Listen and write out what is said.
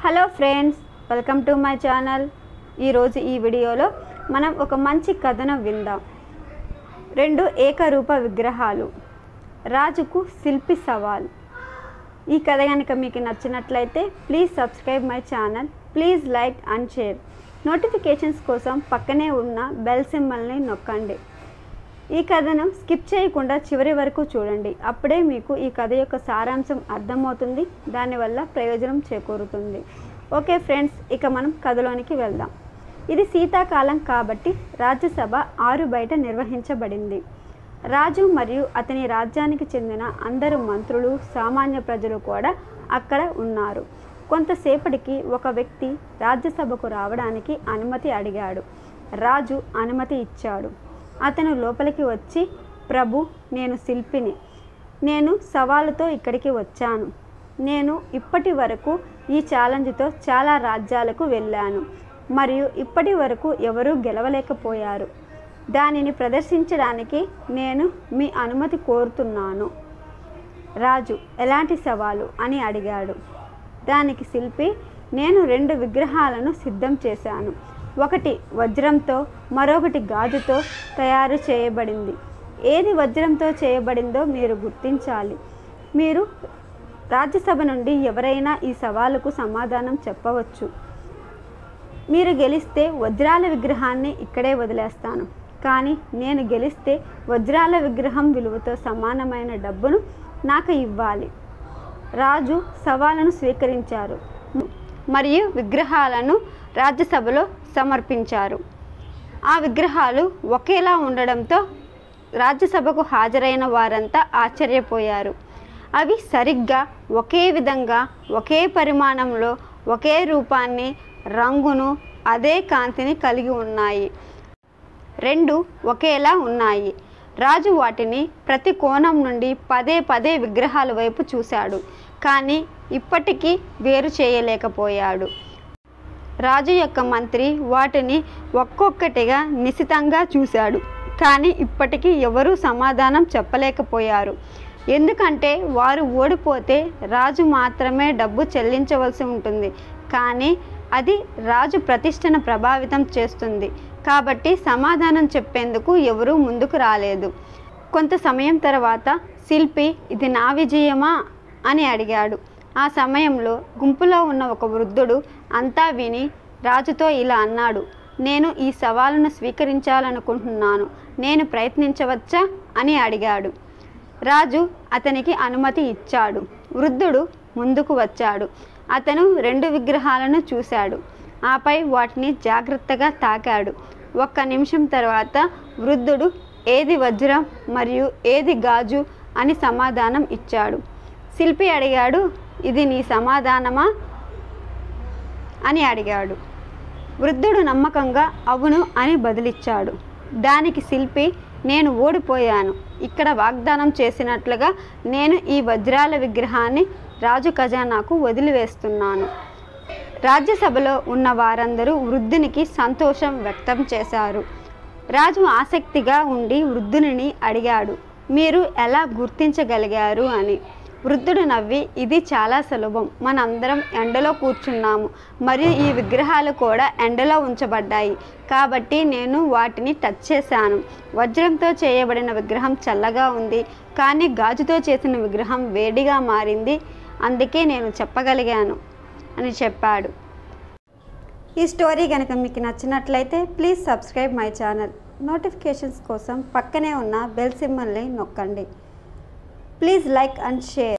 hello friends welcome to my channel ఈరోజు ఈ వీడియోలో మనం ఒక మంచి కథను విందాం రెండు ఏకరూప విగ్రహాలు రాజుకు శిల్పి సవాల్ ఈ కథ కనుక మీకు నచ్చినట్లయితే please subscribe my channel please like and share notifications కోసం పక్కనే ఉన్న బెల్ సింబల్ని నొక్కండి ఈ కథను స్కిప్ చేయకుండా చివరి వరకు చూడండి అప్పుడే మీకు ఈ కథ యొక్క సారాంశం అర్థమవుతుంది దానివల్ల ప్రయోజనం చేకూరుతుంది ఓకే ఫ్రెండ్స్ ఇక మనం కథలోనికి వెళ్దాం ఇది శీతాకాలం కాబట్టి రాజ్యసభ ఆరు బయట నిర్వహించబడింది రాజు మరియు అతని రాజ్యానికి చెందిన అందరు మంత్రులు సామాన్య ప్రజలు కూడా అక్కడ ఉన్నారు కొంతసేపటికి ఒక వ్యక్తి రాజ్యసభకు రావడానికి అనుమతి అడిగాడు రాజు అనుమతి ఇచ్చాడు అతను లోపలికి వచ్చి ప్రభు నేను శిల్పిని నేను సవాలుతో ఇక్కడికి వచ్చాను నేను ఇప్పటి వరకు ఈ ఛాలెంజ్తో చాలా రాజ్యాలకు వెళ్ళాను మరియు ఇప్పటి వరకు ఎవరూ గెలవలేకపోయారు దానిని ప్రదర్శించడానికి నేను మీ అనుమతి కోరుతున్నాను రాజు ఎలాంటి సవాలు అని అడిగాడు దానికి శిల్పి నేను రెండు విగ్రహాలను సిద్ధం చేశాను ఒకటి వజ్రంతో మరొకటి గాజుతో తయారు చేయబడింది ఏది వజ్రంతో చేయబడిందో మీరు గుర్తించాలి మీరు రాజ్యసభ నుండి ఎవరైనా ఈ సవాలుకు సమాధానం చెప్పవచ్చు మీరు గెలిస్తే వజ్రాల విగ్రహాన్ని ఇక్కడే వదిలేస్తాను కానీ నేను గెలిస్తే వజ్రాల విగ్రహం విలువతో సమానమైన డబ్బును నాకు ఇవ్వాలి రాజు సవాలను స్వీకరించారు మరియు విగ్రహాలను రాజ్యసభలో సమర్పించారు ఆ విగ్రహాలు ఒకేలా ఉండడంతో రాజ్యసభకు హాజరైన వారంతా ఆశ్చర్యపోయారు అవి సరిగ్గా ఒకే విధంగా ఒకే పరిమాణంలో ఒకే రూపాన్ని రంగును అదే కాంతిని కలిగి ఉన్నాయి రెండు ఒకేలా ఉన్నాయి రాజు వాటిని ప్రతి కోణం నుండి పదే పదే విగ్రహాల వైపు చూశాడు కానీ ఇప్పటికీ వేరు చేయలేకపోయాడు రాజు యొక్క మంత్రి వాటిని ఒక్కొక్కటిగా నిశితంగా చూశాడు కానీ ఇప్పటికీ ఎవరూ సమాధానం చెప్పలేకపోయారు ఎందుకంటే వారు ఓడిపోతే రాజు మాత్రమే డబ్బు చెల్లించవలసి ఉంటుంది కానీ అది రాజు ప్రతిష్టను ప్రభావితం చేస్తుంది కాబట్టి సమాధానం చెప్పేందుకు ఎవరూ ముందుకు రాలేదు కొంత సమయం తర్వాత శిల్పి ఇది నా విజయమా అని అడిగాడు ఆ సమయంలో గుంపులో ఉన్న ఒక వృద్ధుడు అంతా విని రాజుతో ఇలా అన్నాడు నేను ఈ సవాలును స్వీకరించాలనుకుంటున్నాను నేను ప్రయత్నించవచ్చా అని అడిగాడు రాజు అతనికి అనుమతి ఇచ్చాడు వృద్ధుడు ముందుకు వచ్చాడు అతను రెండు విగ్రహాలను చూశాడు ఆపై వాటిని జాగ్రత్తగా తాకాడు ఒక్క నిమిషం తర్వాత వృద్ధుడు ఏది వజ్రం మరియు ఏది గాజు అని సమాధానం ఇచ్చాడు శిల్పి అడిగాడు ఇది నీ సమాధానమా అని అడిగాడు వృద్ధుడు నమ్మకంగా అవును అని బదిలిచ్చాడు దానికి శిల్పి నేను ఓడిపోయాను ఇక్కడ వాగ్దానం చేసినట్లుగా నేను ఈ వజ్రాల విగ్రహాన్ని రాజు ఖజానాకు వదిలివేస్తున్నాను రాజ్యసభలో ఉన్న వారందరూ వృద్ధునికి సంతోషం వ్యక్తం చేశారు రాజు ఆసక్తిగా ఉండి వృద్ధుని అడిగాడు మీరు ఎలా గుర్తించగలిగారు అని వృద్ధుడు నవ్వి ఇది చాలా సులభం మనందరం ఎండలో కూర్చున్నాము మరియు ఈ విగ్రహాలు కూడా ఎండలో ఉంచబడ్డాయి కాబట్టి నేను వాటిని టచ్ చేశాను వజ్రంతో చేయబడిన విగ్రహం చల్లగా ఉంది కానీ గాజుతో చేసిన విగ్రహం వేడిగా మారింది అందుకే నేను చెప్పగలిగాను అని చెప్పాడు ఈ స్టోరీ కనుక మీకు నచ్చినట్లయితే please subscribe my channel notifications కోసం పక్కనే ఉన్న బెల్ సింబల్ని నొక్కండి ప్లీజ్ లైక్ అండ్ షేర్